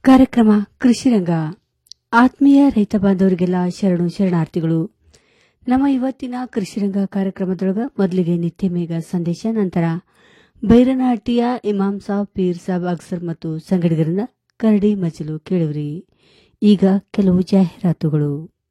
ಕಾರ್ಯಕ್ರಮ ಕೃಷಿರಂಗ ಆತ್ಮೀಯ ರೈತ ಬಾಂಧವರಿಗೆಲ್ಲ ಶರಣು ಶರಣಾರ್ಥಿಗಳು ನಮ್ಮ ಇವತ್ತಿನ ಕೃಷಿರಂಗ ಕಾರ್ಯಕ್ರಮದೊಳಗ ಮೊದಲಿಗೆ ನಿತ್ಯ ಮೇಘ ಸಂದೇಶ ನಂತರ ಬೈರನಹಟ್ಟಿಯ ಇಮಾಮ್ ಸಾಬ್ ಪೀರ್ ಸಾಬ್ ಅಕ್ಸರ್ ಮತ್ತು ಸಂಗಡಿಗರಿಂದ ಕರಡಿ ಮಜಲು ಕೇಳುವ್ರಿ ಈಗ ಕೆಲವು ಜಾಹೀರಾತುಗಳು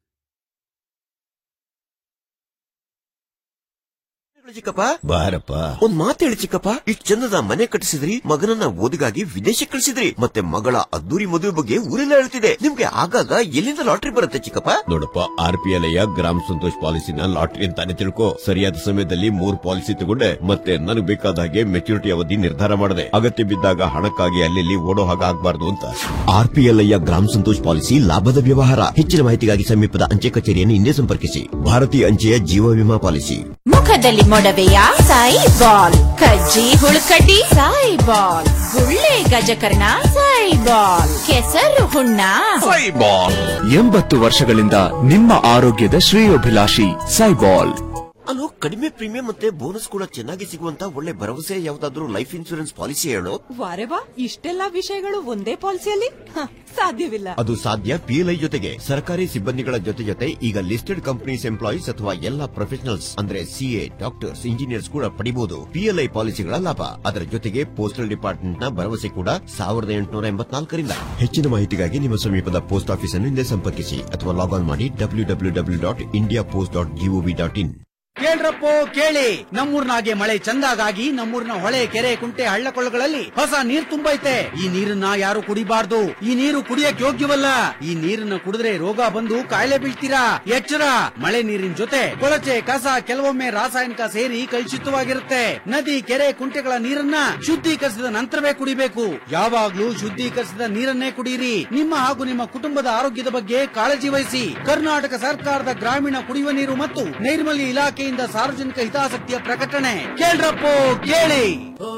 ಚಿಕ್ಕಪ್ಪ ಬಾರಪ್ಪ ಒಂದ್ ಮಾತು ಹೇಳಿ ಚಿಕ್ಕಪ್ಪ ಇಷ್ಟ್ ಚಂದದ ಮನೆ ಕಟ್ಟಿಸಿದ್ರಿ ಮಗನನ್ನ ಓದಿಗಾಗಿ ವಿದೇಶಕ್ಕೆ ಕಳಿಸಿದ್ರಿ ಮತ್ತೆ ಮಗಳ ಅದ್ದೂರಿ ಮದುವೆ ಬಗ್ಗೆ ಊರೆಲ್ಲ ಹೇಳ್ತಿದೆ ನಿಮ್ಗೆ ಆಗಾಗ ಎಲ್ಲಿಂದ ಲಾಟ್ರಿ ಬರುತ್ತೆ ಚಿಕ್ಕಪ್ಪ ನೋಡಪ್ಪ ಆರ್ ಪಿ ಎಲ್ ಗ್ರಾಮ ಸಂತೋಷ್ ಪಾಲಿಸಿನ ಲಾಟರಿ ಅಂತಾನೆ ತಿಳ್ಕೊ ಸರಿಯಾದ ಸಮಯದಲ್ಲಿ ಮೂರ್ ಪಾಲಿಸಿ ತಗೊಂಡೆ ಮತ್ತೆ ನನಗೆ ಬೇಕಾದ ಹಾಗೆ ಮೆಚುರಿಟಿ ಅವಧಿ ನಿರ್ಧಾರ ಮಾಡಿದೆ ಅಗತ್ಯ ಬಿದ್ದಾಗ ಹಣಕ್ಕಾಗಿ ಅಲ್ಲಿ ಓಡೋ ಹಾಗೆ ಆಗ್ಬಾರ್ದು ಅಂತ ಆರ್ ಪಿ ಎಲ್ ಗ್ರಾಮ ಸಂತೋಷ್ ಪಾಲಿಸಿ ಲಾಭದ ವ್ಯವಹಾರ ಹೆಚ್ಚಿನ ಮಾಹಿತಿಗಾಗಿ ಸಮೀಪದ ಅಂಚೆ ಕಚೇರಿಯನ್ನು ಹಿಂದೆ ಸಂಪರ್ಕಿಸಿ ಭಾರತೀಯ ಅಂಚೆಯ ಜೀವ ವಿಮಾ ಪಾಲಿಸಿ ಮುಖದಲ್ಲಿ ಮೊಡವೆಯ ಸಾಯಿ ಬಾಲ್ ಕಜ್ಜಿ ಹುಳುಕಡ್ಡಿ ಸಾಯಿ ಬಾಲ್ ಗುಳ್ಳೆ ಗಜಕರ್ಣ ಸಾಯಿ ಬಾಲ್ ಕೆಸರು ಹುಣ್ಣ ಎಂಬತ್ತು ವರ್ಷಗಳಿಂದ ನಿಮ್ಮ ಆರೋಗ್ಯದ ಶ್ರೇಯೋಭಿಲಾಷಿ ಸೈಬಾಲ್ ಅಲ್ಲೋ ಕಡಿಮೆ ಪ್ರೀಮಿಯಂ ಮತ್ತೆ ಬೋನಸ್ ಕೂಡ ಚೆನ್ನಾಗಿ ಸಿಗುವಂತ ಒಳ್ಳೆ ಭರವಸೆ ಯಾವ್ದಾದ್ರು ಲೈಫ್ ಇನ್ಸೂರೆನ್ಸ್ ಪಾಲಿಸಿ ಹೇಳೋ ವಾರೆ ವಾ ಇಷ್ಟೆಲ್ಲಾ ವಿಷಯಗಳು ಒಂದೇ ಪಾಲಿಸಿಯಲ್ಲಿ ಹ, ಸಾಧ್ಯವಿಲ್ಲ ಅದು ಸಾಧ್ಯ ಪಿಎಲ್ಐ ಜೊತೆಗೆ ಸರ್ಕಾರಿ ಸಿಬ್ಬಂದಿಗಳ ಜೊತೆ ಜೊತೆ ಈಗ ಲಿಸ್ಟೆಡ್ ಕಂಪನೀಸ್ ಎಂಪ್ಲಾಯೀಸ್ ಅಥವಾ ಎಲ್ಲಾ ಪ್ರೊಫೆಷನಲ್ಸ್ ಅಂದ್ರೆ ಸಿಎ ಡಾಕ್ಟರ್ಸ್ ಇಂಜಿನಿಯರ್ಸ್ ಕೂಡ ಪಡಿಬಹುದು ಪಿಎಲ್ಐ ಪಾಲಿಸಿಗಳ ಲಾಭ ಅದರ ಜೊತೆಗೆ ಪೋಸ್ಟಲ್ ಡಿಪಾರ್ಟ್ಮೆಂಟ್ ನ ಭರವಸೆ ಕೂಡ ಸಾವಿರದ ಎಂಟುನೂರ ಎಂಬತ್ನಾಲ್ಕರಿಂದ ಹೆಚ್ಚಿನ ಮಾಹಿತಿಗಾಗಿ ನಿಮ್ಮ ಸಮೀಪದ ಪೋಸ್ಟ್ ಆಫೀಸ್ ಅನ್ನು ಹಿಂದೆ ಸಂಪರ್ಕಿಸಿ ಅಥವಾ ಲಾಗ್ ಆನ್ ಮಾಡಿ W W W dot India post dot G O V dot in ಕೇಳ್ರಪ್ಪೋ ಕೇಳಿ ನಮ್ಮೂರ್ನಾಗೆ ಮಳೆ ಚಂದಾಗಾಗಿ ನಮ್ಮೂರಿನ ಹೊಳೆ ಕೆರೆ ಕುಂಟೆ ಹಳ್ಳ ಕೊಳ್ಳಗಳಲ್ಲಿ ಹೊಸ ನೀರ್ ತುಂಬೈತೆ ಈ ನೀರನ್ನ ಯಾರು ಕುಡಿಬಾರ್ದು ಈ ನೀರು ಕುಡಿಯಕ್ ಯೋಗ್ಯವಲ್ಲ ಈ ನೀರನ್ನ ಕುಡಿದ್ರೆ ರೋಗ ಬಂದು ಕಾಯಿಲೆ ಬೀಳ್ತೀರಾ ಎಚ್ಚರ ಮಳೆ ನೀರಿನ ಜೊತೆ ಕೊಳಚೆ ಕಸ ಕೆಲವೊಮ್ಮೆ ರಾಸಾಯನಿಕ ಸೇರಿ ಕಲುಷಿತವಾಗಿರುತ್ತೆ ನದಿ ಕೆರೆ ಕುಂಟೆಗಳ ನೀರನ್ನ ಶುದ್ಧೀಕರಿಸಿದ ನಂತರವೇ ಕುಡಿಬೇಕು ಯಾವಾಗ್ಲೂ ಶುದ್ಧೀಕರಿಸಿದ ನೀರನ್ನೇ ಕುಡಿಯಿರಿ ನಿಮ್ಮ ಹಾಗೂ ನಿಮ್ಮ ಕುಟುಂಬದ ಆರೋಗ್ಯದ ಬಗ್ಗೆ ಕಾಳಜಿ ವಹಿಸಿ ಕರ್ನಾಟಕ ಸರ್ಕಾರದ ಗ್ರಾಮೀಣ ಕುಡಿಯುವ ನೀರು ಮತ್ತು ನೈರ್ಮಲ್ಯ ಇಲಾಖೆಯಿಂದ ಸಾರ್ವಜನಿಕ ಹಿತಾಸಕ್ತಿಯ ಪ್ರಕಟಣೆ ಕೇಳ್ರಪ್ಪೋ ಕೇಳಿ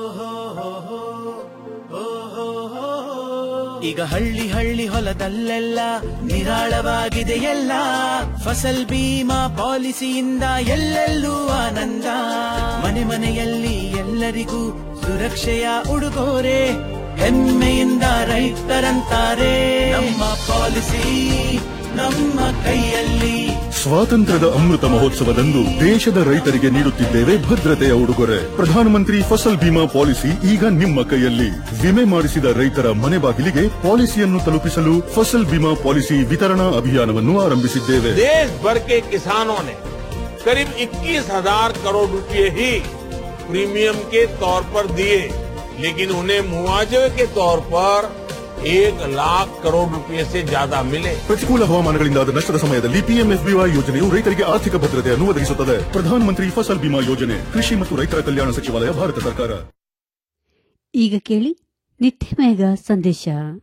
ಈಗ ಹಳ್ಳಿ ಹಳ್ಳಿ ಹೊಲದಲ್ಲೆಲ್ಲ ನಿರಾಳವಾಗಿದೆ ಎಲ್ಲ ಫಸಲ್ ಬೀಮಾ ಪಾಲಿಸಿಯಿಂದ ಎಲ್ಲೆಲ್ಲೂ ಆನಂದ ಮನೆ ಮನೆಯಲ್ಲಿ ಎಲ್ಲರಿಗೂ ಸುರಕ್ಷೆಯ ಉಡುಗೊರೆ ಹೆಮ್ಮೆಯಿಂದ ರೈತರಂತಾರೆ ನಮ್ಮ ಪಾಲಿಸಿ ನಮ್ಮ ಕೈಯಲ್ಲಿ ಸ್ವಾತಂತ್ರ್ಯದ ಅಮೃತ ಮಹೋತ್ಸವದಂದು ದೇಶದ ರೈತರಿಗೆ ನೀಡುತ್ತಿದ್ದೇವೆ ಭದ್ರತೆಯ ಉಡುಗೊರೆ ಪ್ರಧಾನಮಂತ್ರಿ ಫಸಲ್ ಬಿಮಾ ಪಾಲಿಸಿ ಈಗ ನಿಮ್ಮ ಕೈಯಲ್ಲಿ ವಿಮೆ ಮಾಡಿಸಿದ ರೈತರ ಮನೆ ಬಾಗಿಲಿಗೆ ಪಾಲಿಸಿಯನ್ನು ತಲುಪಿಸಲು ಫಸಲ್ ಬಿಮಾ ಪಾಲಿಸಿ ವಿತರಣಾ ಅಭಿಯಾನವನ್ನು ಆರಂಭಿಸಿದ್ದೇವೆ देश भर के किसानों ने करीब 21 हजार करोड़ रुपए ही प्रीमियम के तौर पर दिए लेकिन उन्हें मुआवजे के तौर पर एक लाख करोड़ रुपए से ज्यादा मिले ಪ್ರತಿಕೂಲ ಹವಾಮಾನಗಳಿಂದಾದ ನಷ್ಟದ ಸಮಯದಲ್ಲಿ ಪಿಎಂಎಫ್ಬಿವೈ ಯೋಜನೆಯು ರೈತರಿಗೆ ಆರ್ಥಿಕ ಭದ್ರತೆಯನ್ನು ಒದಗಿಸುತ್ತದೆ ಪ್ರಧಾನಮಂತ್ರಿ ಫಸಲ್ ಬಿಮಾ ಯೋಜನೆ ಕೃಷಿ ಮತ್ತು ರೈತರ ಕಲ್ಯಾಣ ಸಚಿವಾಲಯ ಭಾರತ ಸರ್ಕಾರ ಈಗ ಕೇಳಿ ನಿತ್ಯ ಮೇಘ ಸಂದೇಶ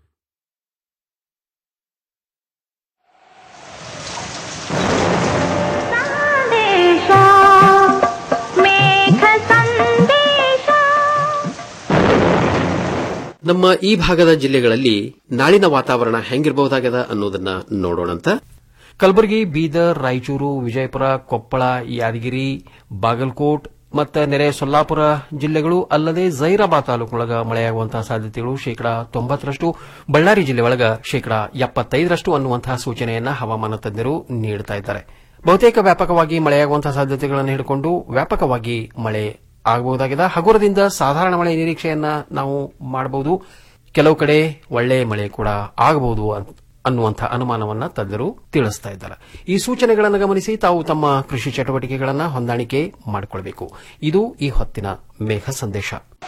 ನಮ್ಮ ಈ ಭಾಗದ ಜಿಲ್ಲೆಗಳಲ್ಲಿ ನಾಳಿನ ವಾತಾವರಣ ಹೆಂಗಿರಬಹುದಾಗದ ಅನ್ನೋದನ್ನ ನೋಡೋಣಂತ ಕಲಬುರಗಿ ಬೀದರ್ ರಾಯಚೂರು ವಿಜಯಪುರ ಕೊಪ್ಪಳ ಯಾದಗಿರಿ ಬಾಗಲಕೋಟ್ ಮತ್ತು ನೆರೆ ಸೊಲ್ಲಾಪುರ ಜಿಲ್ಲೆಗಳು ಅಲ್ಲದೆ ಜೈರಾಬಾದ್ ತಾಲೂಕಿನೊಳಗ ಮಳೆಯಾಗುವಂತಹ ಸಾಧ್ಯತೆಗಳು ಶೇಕಡಾ ತೊಂಬತ್ತರಷ್ಟು ಬಳ್ಳಾರಿ ಜಿಲ್ಲೆ ಒಳಗ ಶೇಕಡಾ ಎಪ್ಪತ್ತೈದರಷ್ಟು ಅನ್ನುವಂತಹ ಸೂಚನೆಯನ್ನ ಹವಾಮಾನ ತಜ್ಞರು ನೀಡುತ್ತಾ ಇದ್ದಾರೆ ಬಹುತೇಕ ವ್ಯಾಪಕವಾಗಿ ಮಳೆಯಾಗುವಂತಹ ಸಾಧ್ಯತೆಗಳನ್ನು ಹಿಡಿಕೊಂಡು ವ್ಯಾಪಕವಾಗಿ ಮಳೆ ಆಗಬಹುದಾಗಿದೆ ಹಗುರದಿಂದ ಸಾಧಾರಣ ಮಳೆ ನಿರೀಕ್ಷೆಯನ್ನ ನಾವು ಮಾಡಬಹುದು ಕೆಲವು ಕಡೆ ಒಳ್ಳೆಯ ಮಳೆ ಕೂಡ ಆಗಬಹುದು ಅನ್ನುವಂಥ ಅನುಮಾನವನ್ನ ತಜ್ಞರು ತಿಳಿಸ್ತಾ ಇದ್ದಾರೆ ಈ ಸೂಚನೆಗಳನ್ನು ಗಮನಿಸಿ ತಾವು ತಮ್ಮ ಕೃಷಿ ಚಟುವಟಿಕೆಗಳನ್ನು ಹೊಂದಾಣಿಕೆ ಮಾಡಿಕೊಳ್ಳಬೇಕು ಇದು ಈ ಹೊತ್ತಿನ ಮೇಘ ಸಂದೇಶ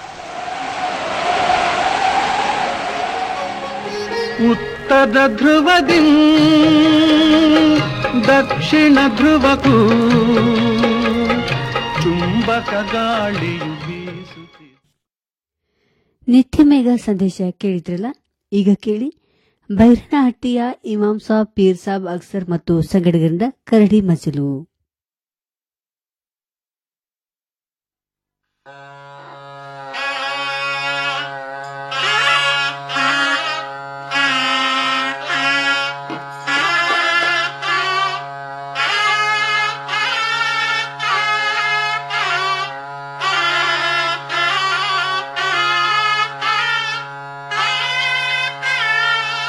ಉತ್ತರ ಧ್ರುವದಿ ದಕ್ಷಿಣ ಧ್ರುವಕ್ಕೂ ಚುಂಬಕ ಗಾಳಿಯು ಬೀಸುತ್ತಿದೆ ನಿತ್ಯ ಮೇಘ ಸಂದೇಶ ಕೇಳಿದ್ರಲ್ಲ ಈಗ ಕೇಳಿ ಬೈರನಹಟ್ಟಿಯ ಇಮಾಮ್ ಸಾಬ್ ಪೀರ್ ಸಾಬ್ ಅಕ್ಸರ್ ಮತ್ತು ಸಂಗಡಿಗರಿಂದ ಕರಡಿ ಮಜಲು ಆ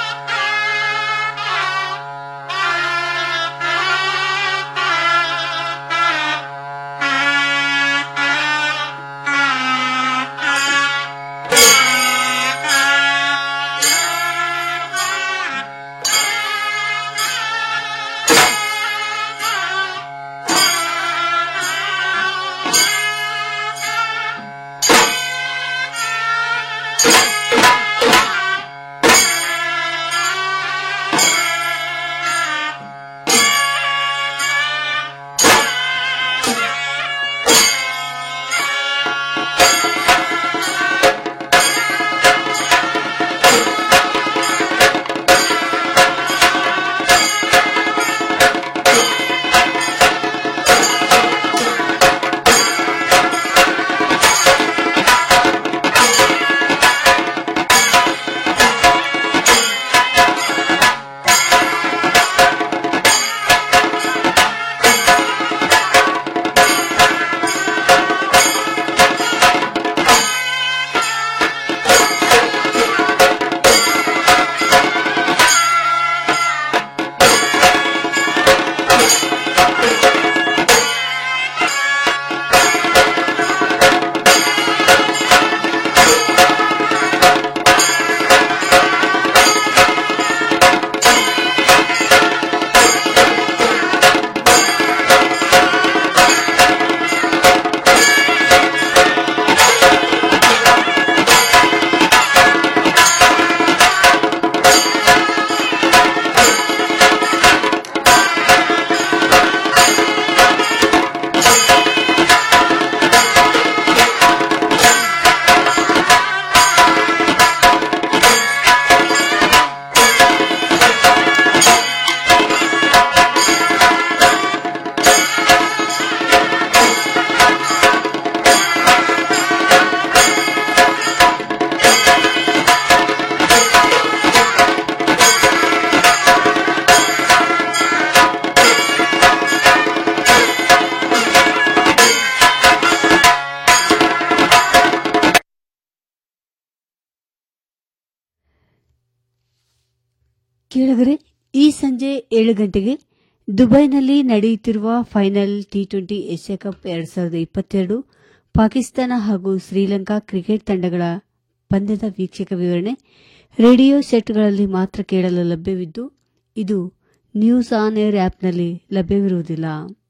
ಕೇಳಿದರೆ ಈ ಸಂಜೆ ಏಳು ಗಂಟೆಗೆ ದುಬೈನಲ್ಲಿ ನಡೆಯುತ್ತಿರುವ final T twenty Asia cup ಎರಡ್ ಸಾವಿರದ ಇಪ್ಪತ್ತೆರಡು ಪಾಕಿಸ್ತಾನ ಹಾಗೂ ಶ್ರೀಲಂಕಾ ಕ್ರಿಕೆಟ್ ತಂಡಗಳ ಪಂದ್ಯದ ವೀಕ್ಷಕ ವಿವರಣೆ ರೇಡಿಯೋ ಸೆಟ್ಗಳಲ್ಲಿ ಮಾತ್ರ ಕೇಳಲು ಲಭ್ಯವಿದ್ದು ಇದು ನ್ಯೂಸ್ ಆನ್ ಏರ್ ಆಪ್ನಲ್ಲಿ ಲಭ್ಯವಿರುವುದಿಲ್ಲ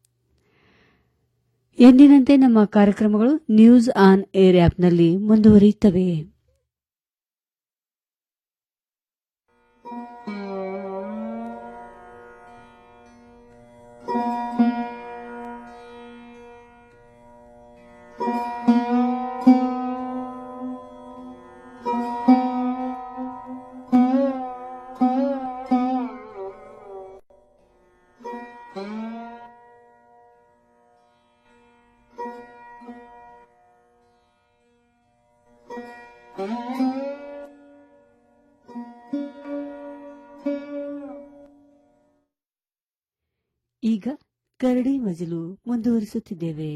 ಎಂದಿನಂತೆ ನಮ್ಮ ಕಾರ್ಯಕ್ರಮಗಳು ನ್ಯೂಸ್ ಆನ್ ಏರ್ ಆಪ್ನಲ್ಲಿ ಮುಂದುವರಿಯುತ್ತವೆ ಈಗ ಕರಡಿ ಮಜಲು ಮುಂದುವರಿಸುತ್ತಿದ್ದೇವೆ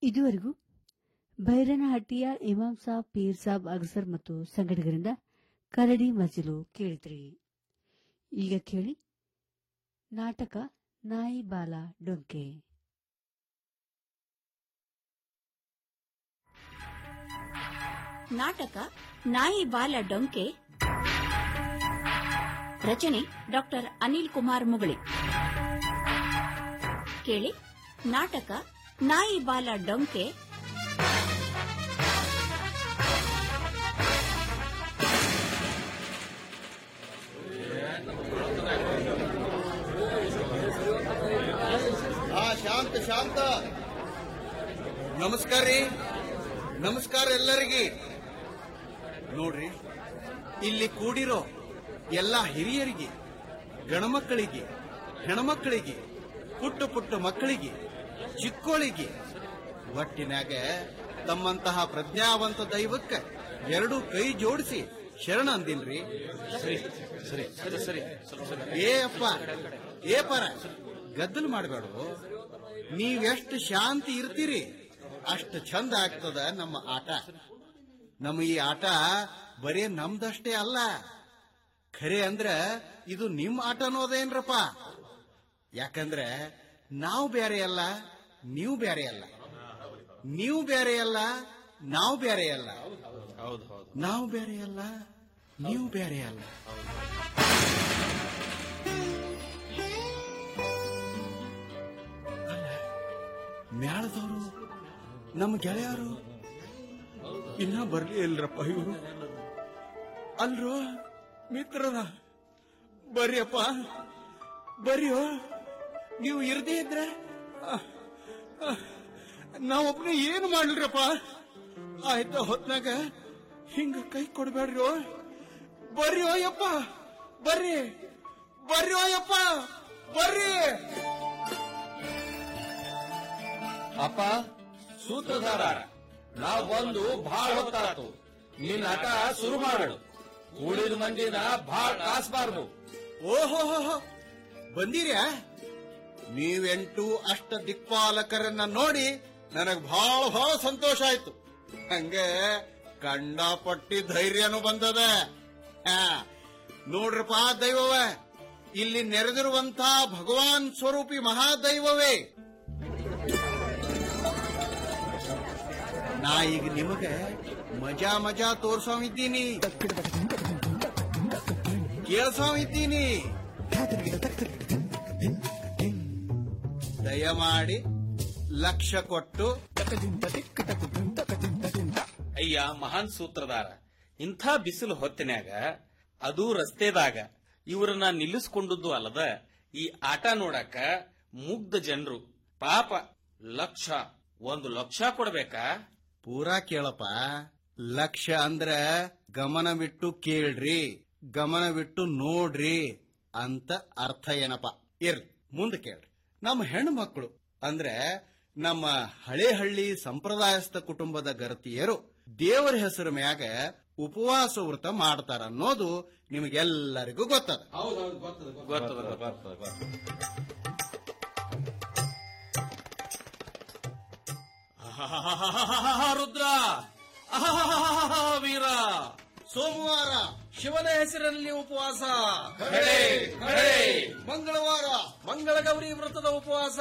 ಇದುವರೆಗೂ ಭೈರನಹಟ್ಟಿಯ ಇಮಾಮ್ ಸಾಬ್ ಪೀರ್ ಸಾಬ್ ಅಗಸರ್ ಮತ್ತು ಸಂಘಟಕರಿಂದ ಕರಡಿ ಮಜಿಲು ಕೇಳಿದ್ರಿ ಈಗ ಕೇಳಿ ನಾಟಕ ನಾಯಿ ಬಾಲ ಡೊಂಕೆ ನಾಟಕ ನಾಯಿ ಬಾಲ ಡೊಂಕೆ ರಚನೆ ಡಾಕ್ಟರ್ ಅನಿಲ್ ಕುಮಾರ್ ಮುಗಳಿ ಕೇಳಿ ನಾಟಕ ನಾಯಿ ಬಾಲ ಡೊಂಕೆ ಆ ಶಾಂತ ಶಾಂತ ನಮಸ್ಕಾರ ರೀ ನಮಸ್ಕಾರ ಎಲ್ಲರಿಗೆ ನೋಡ್ರಿ ಇಲ್ಲಿ ಕೂಡಿರೋ ಎಲ್ಲ ಹಿರಿಯರಿಗೆ ಗಣಮಕ್ಕಳಿಗೆ ಹೆಣ್ಮಕ್ಕಳಿಗೆ ಪುಟ್ಟ ಪುಟ್ಟ ಮಕ್ಕಳಿಗೆ ಚಿಕ್ಕೋಳಿಗೆ ಒಟ್ಟಿನಾಗ ತಮ್ಮಂತಹ ಪ್ರಜ್ಞಾವಂತ ದೈವಕ್ಕೆ ಎರಡು ಕೈ ಜೋಡಿಸಿ ಶರಣ ಅಂದಿನ್ರಿ ಸರಿ ಸರಿ ಸರಿ ಸರಿ ಸ್ವಲ್ಪ ಸರಿ ಏ ಅಪ್ಪ ಏ ಪರ ಗದ್ದಲು ಮಾಡಬೇಡ ನೀವೆಷ್ಟು ಶಾಂತಿ ಇರ್ತೀರಿ ಅಷ್ಟು ಚಂದ ಆಗ್ತದ ನಮ್ಮ ಆಟ ನಮ್ಮ ಈ ಆಟ ಬರೀ ನಮ್ದಷ್ಟೇ ಅಲ್ಲ ಖರೆ ಅಂದ್ರ ಇದು ನಿಮ್ ಆಟ ಅನ್ನೋದೇನ್ರಪ್ಪ ಯಾಕಂದ್ರೆ ನಾವು ಬೇರೆ ಅಲ್ಲ ನೀವು ಬೇರೆ ಅಲ್ಲ ನೀವು ಬೇರೆ ಅಲ್ಲ ನಾವು ಬೇರೆ ಅಲ್ಲ ಹೌದು ಹೌದು ನಾವು ಬೇರೆ ಅಲ್ಲ ನೀವು ಬೇರೆ ಅಲ್ಲ ಮ್ಯಾಳದವರು ನಮ್ಮ ಗೆಳೆಯರು ಇನ್ನ ಬರ್ಲಿ ಇಲ್ರಪ್ಪ ಇವರು ಅಲ್ರೋ ಮಿತ್ರರ ಬರ್ರಿಯಪ್ಪ ಬರ್ರಿಯೋ ನೀವು ಇರದೇ ಇದ್ರೆ ನಾವೊಬ್ಬನೇ ಏನು ಮಾಡ್ಲಿರಪ್ಪ ಆಯ್ತಾ ಹೊತ್ನಾಗ ಹಿಂಗ ಕೈ ಕೊಡ್ಬೇಡ್ರಿ ಬರ್ರಿ ಯಪ್ಪ ಬರ್ರಿ ಬರ್ರಿ ಯಪ್ಪ ಬರ್ರಿ ಅಪ್ಪ ಸೂತ್ರಧಾರ ನಾವ್ ಬಂದು ಬಹಳ ಹೊತ್ತಾತು ನಿನ್ನ ಆಟ ಶುರು ಮಾಡು ಕೂಡಿದ ಮಂದಿನ ಬಹಳ ಕಾಸ್ಬಾರ್ದು ಓಹೋ ಬಂದಿರ್ಯಾ ನೀವೆಂಟು ಅಷ್ಟ ದಿಕ್ಪಾಲಕರನ್ನ ನೋಡಿ ನನಗ್ ಬಹಳ ಬಹಳ ಸಂತೋಷ ಆಯ್ತು ಹಂಗೆ ಕಂಡಪಟ್ಟಿ ಧೈರ್ಯನು ಬಂದದ ಹಾ, ನೋಡ್ರಪ್ಪ ದೈವವೇ ಇಲ್ಲಿ ನೆರೆದಿರುವಂತ ಭಗವಾನ್ ಸ್ವರೂಪಿ ಮಹಾದೈವವೇ ನಾ ಈಗ ನಿಮಗೆ ಮಜಾ ಮಜಾ ತೋರ್ಸೋವಿದ್ದೀನಿ ಕೇಳ್ಸೋವಿದ್ದೀನಿ ದಯಮಾಡಿ ಲಕ್ಷ್ಯ ಕೊಟ್ಟು ಅಯ್ಯ ಮಹಾನ್ ಸೂತ್ರಧಾರ ಇಂಥ ಬಿಸಿಲು ಹೊತ್ತಿನ್ಯಾಗ ಅದು ರಸ್ತೆದಾಗ ಇವರನ್ನ ನಿಲ್ಲಿಸ್ಕೊಂಡದ್ದು ಅಲ್ಲದ ಈ ಆಟ ನೋಡಾಕ ಮುಗ್ಧ ಜನರು ಪಾಪ ಲಕ್ಷ ಒಂದು ಲಕ್ಷ ಕೊಡ್ಬೇಕಾ ಪೂರಾ ಕೇಳಪ್ಪ ಲಕ್ಷ್ಯ ಅಂದ್ರ ಗಮನವಿಟ್ಟು ಕೇಳ್ರಿ ಗಮನವಿಟ್ಟು ನೋಡ್ರಿ ಅಂತ ಅರ್ಥ ಏನಪ್ಪ ಇರ್ಲಿ ಮುಂದೆ ಕೇಳ್ರಿ ನಮ್ಮ ಹೆಣ್ಣು ಮಕ್ಕಳು ಅಂದ್ರೆ ನಮ್ಮ ಹಳೆ ಹಳ್ಳಿ ಸಂಪ್ರದಾಯಸ್ಥ ಕುಟುಂಬದ ಗರತಿಯರು ದೇವರ ಹೆಸರು ಮ್ಯಾಗ ಉಪವಾಸ ವ್ರತ ಮಾಡ್ತಾರ ಅನ್ನೋದು ನಿಮಗೆಲ್ಲರಿಗೂ ಗೊತ್ತದ ಗೊತ್ತದ ಗೊತ್ತದ ರುದ್ರ ವೀರ ಸೋಮವಾರ ಶಿವನ ಹೆಸರಿನಲ್ಲಿ ಉಪವಾಸ ಖಡೆ, ಖಡೆ. ಮಂಗಳವಾರ ಮಂಗಳ ಗೌರಿ ವ್ರತದ ಉಪವಾಸ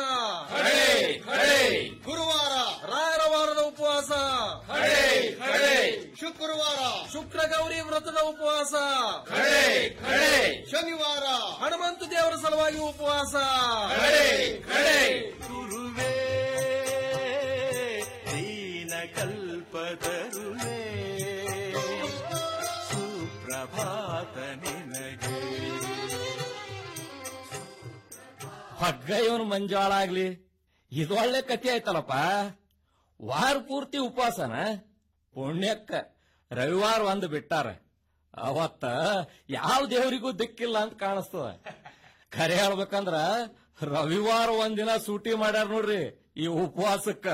ಗುರುವಾರ ರಾಯರ ವಾರದ ಉಪವಾಸ ಶುಕ್ರವಾರ ಶುಕ್ರ ಗೌರಿ ವ್ರತದ ಉಪವಾಸ ಶನಿವಾರ ಹನುಮಂತ ದೇವರ ಸಲುವಾಗಿ ಉಪವಾಸ ಗುರುವೇ ದೀನ ಕಲ್ಪತರುವೇ ಸುಪ್ರಭಾತ ನಿನಗೆ ಹಗ್ಗ ಇವನು ಮಂಜಾಳ ಆಗ್ಲಿ ಇದು ಒಳ್ಳೆ ಕಥೆ ಆಯ್ತಲ್ಲಪ್ಪ ವಾರ ಪೂರ್ತಿ ಉಪವಾಸನ ಪುಣ್ಯಕ್ಕ ರವಿವಾರ ಒಂದು ಬಿಟ್ಟಾರ ಅವತ್ತ ಯಾವ ದೇವರಿಗೂ ದಿಕ್ಕಿಲ್ಲ ಅಂತ ಕಾಣಿಸ್ತದ ಖರೆ ಹೇಳ್ಬೇಕಂದ್ರ ರವಿವಾರ ಒಂದಿನ ಸೂಟಿ ಮಾಡ್ಯಾರ ನೋಡ್ರಿ ಈ ಉಪವಾಸಕ್ಕ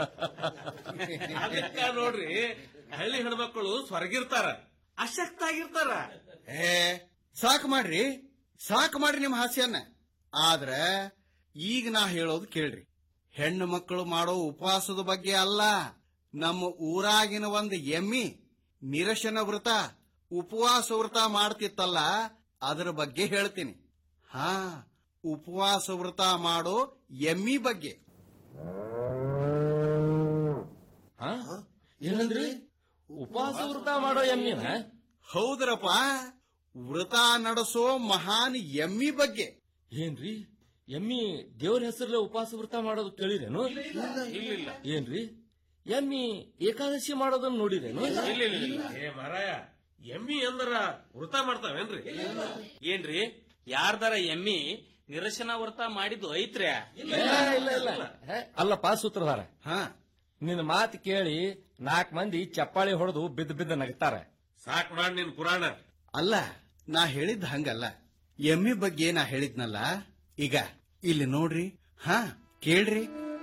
ಅದಕ್ಕ ನೋಡ್ರಿ ಹಳ್ಳಿ ಹೆಣ್ಮಕ್ಳು ಸ್ವರ್ಗಿರ್ತಾರ ಅಶಕ್ತ ಆಗಿರ್ತಾರ ಏ ಸಾಕು ಮಾಡ್ರಿ ಸಾಕು ಮಾಡ್ರಿ ನಿಮ್ ಹಾಸ್ಯನ್ನ ಆದ್ರ ಈಗ ನಾ ಹೇಳೋದು ಕೇಳ್ರಿ ಹೆಣ್ಣು ಮಕ್ಕಳು ಮಾಡೋ ಉಪವಾಸದ ಬಗ್ಗೆ ಅಲ್ಲ ನಮ್ಮ ಊರಾಗಿನ ಒಂದು ಎಮ್ಮಿ ನಿರಶನ ವ್ರತ ಉಪವಾಸ ವ್ರತ ಮಾಡ್ತಿತ್ತಲ್ಲ ಅದರ ಬಗ್ಗೆ ಹೇಳ್ತೀನಿ ಹಾ ಉಪವಾಸ ವ್ರತ ಮಾಡೋ ಎಮ್ಮಿ ಬಗ್ಗೆ ಏನಂದ್ರಿ ಉಪವಾಸ ವ್ರತ ಮಾಡೋ ಎಮ್ಮಿನ ಹೌದ್ರಪ್ಪ ವ್ರತ ನಡೆಸೋ ಮಹಾನ್ ಎಮ್ಮಿ ಬಗ್ಗೆ ಏನ್ರಿ ಎಮ್ಮಿ ದೇವ್ರ ಹೆಸರಲ್ಲೇ ಉಪವಾಸ ವ್ರತ ಮಾಡೋದು ಕೇಳಿರೇನು ಇಲ್ಲ ಏನ್ರಿ ಎಮ್ಮಿ ಏಕಾದಶಿ ಮಾಡೋದನ್ನ ನೋಡಿರೇನು ಇಲ್ಲ ಇಲ್ಲ ಇಲ್ಲ ಏ ಮಾರಾಯ ಎಮ್ಮಿ ಅಂದ್ರ ವೃತ ಮಾಡ್ತಾವೇನ್ರಿ ಏನ್ರಿ ಯಾರ್ದಾರ ಎಮ್ಮಿ ನಿರಶನ ವ್ರತ ಮಾಡಿದ್ದು ಐತ್ರ್ಯಾ ಇಲ್ಲ ಇಲ್ಲ ಇಲ್ಲ ಹೇ, ಅಲ್ಲಪ್ಪ ಸೂತ್ರಧಾರ ನಿನ್ನ ಮಾತು ಕೇಳಿ ನಾಲ್ಕು ಮಂದಿ ಚಪ್ಪಾಳಿ ಹೊಡೆದು ಬಿದ್ದು ಬಿದ್ದು ನಗ್ತಾರೆ ಸಾಕ್ ಮಾಡ್ ನಿನ್ ಪುರಾಣ ಅಲ್ಲ ನಾ ಹೇಳಿದ್ದ ಹಂಗಲ್ಲ ಎಮ್ಮಿ ಬಗ್ಗೆ ನಾ ಹೇಳಿದ್ನಲ್ಲ ಈಗ ಇಲ್ಲಿ ನೋಡ್ರಿ ಹಾ ಕೇಳ್ರಿ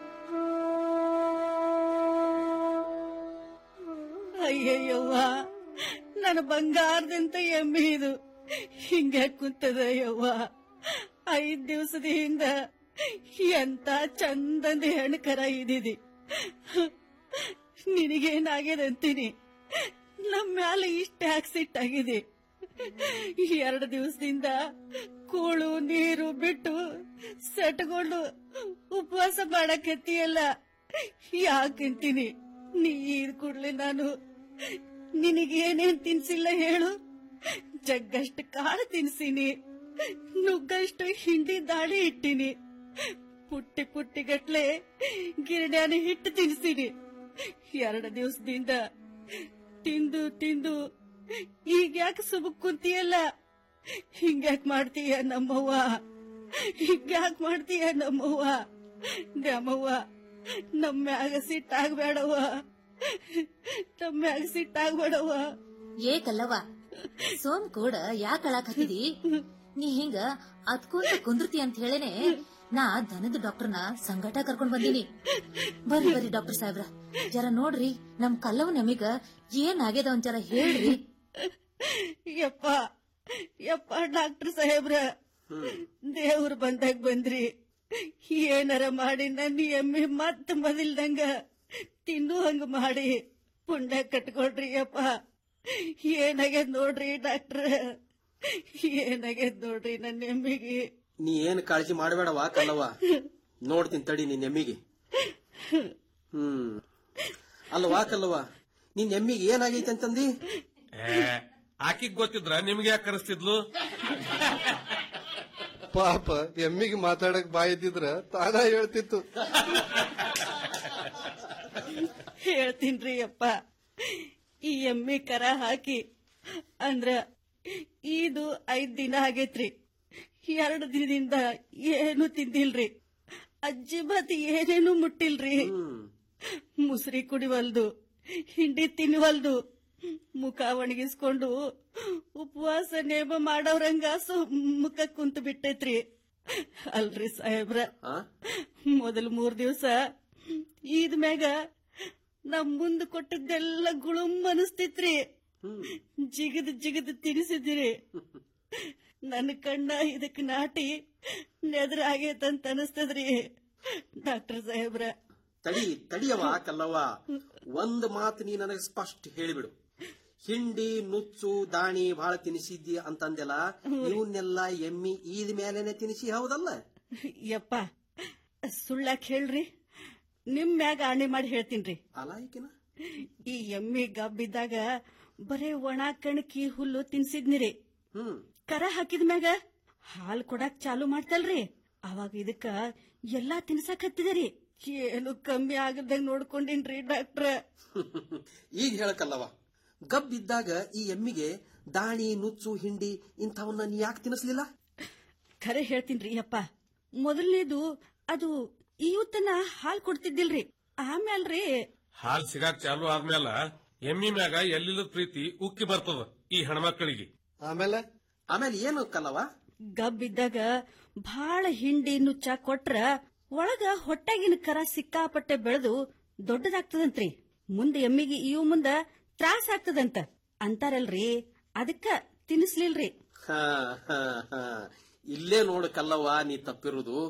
ಅಯ್ಯಯ್ಯವ್ವ ನನ್ನ ಬಂಗಾರದಂತ ಎಮ್ಮೆ ಇದು ಹಿಂಗೆ ಕುಂತದ ಯವ್ವ ಐದ್ ದಿವಸದ ಹಿಂದ ಎಂತ ಚಂದಂದ ಹೆಣ್ಣು ಕರ ಇದಿದಿ ನಿನಗೇನಾಗ್ಯದಂತೀನಿ ನಮ್ಮ ಮ್ಯಾಲ ಇಷ್ಟ ಆಕ್ಸಿಟ್ ಆಗಿದೆ ಎರಡು ದಿವಸದಿಂದ ಕೂಳು ನೀರು ಬಿಟ್ಟು ಸೆಟ್ಕೊಂಡು ಉಪವಾಸ ಮಾಡಕತ್ತೀಯಲ್ಲ ಯಾಕಂತೀನಿ ನೀರ್ ಕುಡ್ಲಿ ನಾನು ನಿನಗೇನೇನ್ ತಿನ್ಸಿಲ್ಲ ಹೇಳು ಜಗ್ಗಷ್ಟು ಕಾಳು ತಿನ್ಸಿನಿ ನುಗ್ಗಷ್ಟು ಹಿಂಡಿ ದಾಳಿ ಇಟ್ಟಿನಿ ಪುಟ್ಟಿ ಪುಟ್ಟಿ ಗಟ್ಲೆ ಗಿರಣ್ಯಾನ ಹಿಟ್ಟು ತಿನ್ಸಿನಿ ಎರಡು ದಿವಸದಿಂದ ತಿಂದು ತಿಂದು ಈಗ ಯಾಕೆ ಸುಬಕ್ ಕುಂತಿಯಲ್ಲ ಹಿಂಗ್ಯಾಕ್ ಮಾಡ್ತೀಯ ನಮ್ಮವ್ವ ಹಿಂಗ್ಯಾಕ್ ಮಾಡ್ತೀಯ ನಮ್ಮವ್ವ ನಮ್ಮವ್ವ ನಮ್ಮ ಮ್ಯಾಗ ಸಿಟ್ಟಾಗ್ಬೇಡವ್ವ ನಮ್ಮ ಮ್ಯಾಗ ಸಿಟ್ಟಾಗ್ಬೇಡವ್ವ ಏಕಲ್ಲವ ಸೋಮ್ ಕೂಡ ಯಾಕೆ ಅಳಾಕತ್ತಿದಿ ನೀ ಹಿಂಗ ಅದ್ಕೊಂತ ಕುಂದ್ರತಿ ಅಂತ ಹೇಳೇನೆ ನಾ ದನದ ಡಾಕ್ಟರ್ನ ಸಂಗಟ ಕರ್ಕೊಂಡ್ ಬಂದೀನಿ ಬರ್ರಿ ಬರ್ರಿ ಡಾಕ್ಟರ್ ಸಾಹೇಬ್ರ ಜರ ನೋಡ್ರಿ ನಮ್ ಕಲ್ಲವ ನಮಗ ಏನ್ ಆಗ್ಯದ ಒಂದ್ ಜರ ಹೇಳ್ರಿ ಯಪ್ಪ ಯಪ್ಪ ಡಾಕ್ಟರ್ ಸಾಹೇಬ್ರ ದೇವ್ರು ಬಂದಾಗ ಬಂದ್ರಿ ಏನಾರ ಮಾಡಿ ನನ್ನ ಎಮ್ಮೆ ಮತ್ ಮೊದಲ್ದಂಗ ತಿನ್ನು ಹಂಗ ಮಾಡಿ ಪುಣ್ಯ ಕಟ್ಕೊಡ್ರಿ ಯಪ್ಪ ಏನಾಗ್ಯದ ನೋಡ್ರಿ ಡಾಕ್ಟ್ರ ಏನಾಗ್ಯದ ನೋಡ್ರಿ ನನ್ನ ಎಮ್ಮಿಗೆ ನೀ ಏನ್ ಕಾಳಜಿ ಮಾಡಬೇಡವ ಕಲ್ಲವ್ವ ನೋಡ್ತೀನಿ ತಡಿ ನಿನ್ ಎಮ್ಮಿಗೆ ಹ್ಮ್ ಅಲ್ಲವಾ ಕಲ್ಲವ್ವ ನಿನ್ ಎಮ್ಮಿಗೆ ಏನಾಗೈತೆ ಅಂತಂದಿ ಏ ಆಕಿಗ್ ಗೊತ್ತಿದ್ರ ನಿಮ್ಗೆ ಯಾಕೆ ಕರೆಸ್ತಿದ್ಲು ಪಾಪ ಎಮ್ಮಿಗೆ ಮಾತಾಡಕ್ ಬಾಯಿದ್ದಿದ್ರ ತಾನ ಹೇಳ್ತಿತ್ತು ಹೇಳ್ತೀನ್ರಿ ಅಪ್ಪ ಈ ಎಮ್ಮಿ ಕರ ಹಾಕಿ ಅಂದ್ರ ಇದು ಐದ್ ದಿನ ಆಗೇತ್ರಿ ಎರಡು ದಿನದಿಂದ ಏನು ತಿಂದಿಲ್ರಿ ಅಜ್ಜಿ ಬತ್ ಏನೇನು ಮುಟ್ಟಿಲ್ರಿ ಮುಸ್ರಿ ಕುಡಿವಲ್ದು ಹಿಂಡಿ ತಿನ್ವಲ್ದು ಮುಖ ಒಣಗಿಸ್ಕೊಂಡು ಉಪವಾಸ ನೇಮ ಮಾಡೋರಂಗ ಮುಖ ಕುಂತು ಬಿಟ್ಟೈತ್ರಿ ಅಲ್ರಿ ಸಾಹೇಬ್ರ ಮೊದಲ್ ಮೂರ್ ದಿವಸ ಈದ್ ಮ್ಯಾಗ ನಮ್ ಮುಂದ್ ಕೊಟ್ಟದ್ದೆಲ್ಲ ಗುಳುಮ್ ಅನಿಸ್ತಿತ್ರಿ ಜಿಗದ್ ಜಿಗದ್ ತಿನ್ಸಿದಿರಿ ನನ್ನ ಕಣ್ಣ ಇದಕ್ ನಾಟಿ ನೆದ್ರ ಆಗೈತಂತ ಅನಿಸ್ತದ್ರಿ ಡಾಕ್ಟರ್ ಸಾಹೇಬ್ರ ತಡಿ ತಡಿಯವ ಕಲ್ಲವ್ವ ಒಂದ್ ಮಾತು ನೀ ನನಗೆ ಸ್ಪಷ್ಟ ಹೇಳಿಬಿಡು ಹಿಂಡಿ ನುಚ್ಚು ದಾಣಿ ಬಹಳ ತಿನಿಸಿದ್ದಿ ಅಂತಂದೆಲ್ಲ ಇವನ್ನೆಲ್ಲ ಎಮ್ಮಿ ಈದ್ ಮೇಲೆನೆ ತಿನಿಸಿ ಹೌದಲ್ಲ ಯಪ್ಪ ಸುಳ್ಳಾಕ್ ಹೇಳ್ರಿ ನಿಮ್ ಮ್ಯಾಗ ಆಣೆ ಮಾಡಿ ಹೇಳ್ತೀನ್ರಿ ಅಲ್ಲ ಈಕಿನ ಈ ಎಮ್ಮಿ ಗಬ್ಬಿದ್ದಾಗ ಬರೇ ಒಣ ಕಣಕಿ ಹುಲ್ಲು ತಿನ್ಸಿದ್ನಿರಿ ಕರ ಹಾಕಿದ ಮ್ಯಾಗ ಹಾಲ್ ಕೊಡಾಕ್ ಚಾಲು ಮಾಡ್ತಲ್ರಿ ಅವಾಗ ಇದಕ್ಕ ಎಲ್ಲಾ ತಿನ್ಸಕ್ ಹತ್ತಿದರಿ ಏನು ಕಮ್ಮಿ ಆಗದಂಗ್ ನೋಡ್ಕೊಂಡಿನ್ರಿ ಡಾಕ್ಟ್ರ ಈಗ ಹೇಳಕಲ್ಲವ ಗಬ್ಬಿದ್ದಾಗ ಈ ಎಮ್ಮಿಗೆ ದಾಣಿ ನುಚ್ಚು ಹಿಂಡಿ ಇಂಥವನ್ನ ನೀ ಯಾಕೆ ತಿನ್ನಿಸ್ಲಿಲ್ಲ ಖರೆ ಹೇಳ್ತೀನ್ರಿ ಅಪ್ಪ ಮೊದಲನೇದು ಅದು ಇವತ್ತನ ಹಾಲ್ ಕೊಡ್ತಿದ್ದಿಲ್ರಿ ಆಮ್ಯಾಲ್ರಿ ಹಾಲ್ ಸಿಗಾಕ್ ಚಾಲು ಆದ್ಮೇಲ ಎಮ್ಮಿ ಮ್ಯಾಗ ಎಲ್ಲಿಲ್ಲದ ಪ್ರೀತಿ ಉಕ್ಕಿ ಬರ್ತದ ಈ ಹೆಣ್ಮಕ್ಳಿಗೆ ಆಮೇಲೆ ಆಮೇಲೆ ಏನು ಕಲ್ಲವ ಗಬ್ಬಿದ್ದಾಗ ಭಾಳ ಹಿಂಡಿ ನುಚ್ಚ ಕೊಟ್ರ ಒಳಗ ಹೊಟ್ಟಾಗಿನ ಕರ ಸಿಕ್ಕಾಪಟ್ಟೆ ಬೆಳೆದು ದೊಡ್ಡದಾಗ್ತದಂತ್ರಿ ಮುಂದೆ ಎಮ್ಮಿಗೆ ಇವು ಮುಂದ ತ್ರಾಸ ಆಗ್ತದಂತ ಅಂತಾರಲ್ರಿ ಅದಕ್ಕ ತಿನ್ನಿಸ್ಲಿಲ್ರಿ ಹಾ, ಹಾ, ಹಾ. ಇಲ್ಲೇ ನೋಡು ಕಲ್ಲವ್ವ ನೀ ತಪ್ಪಿರುವುದು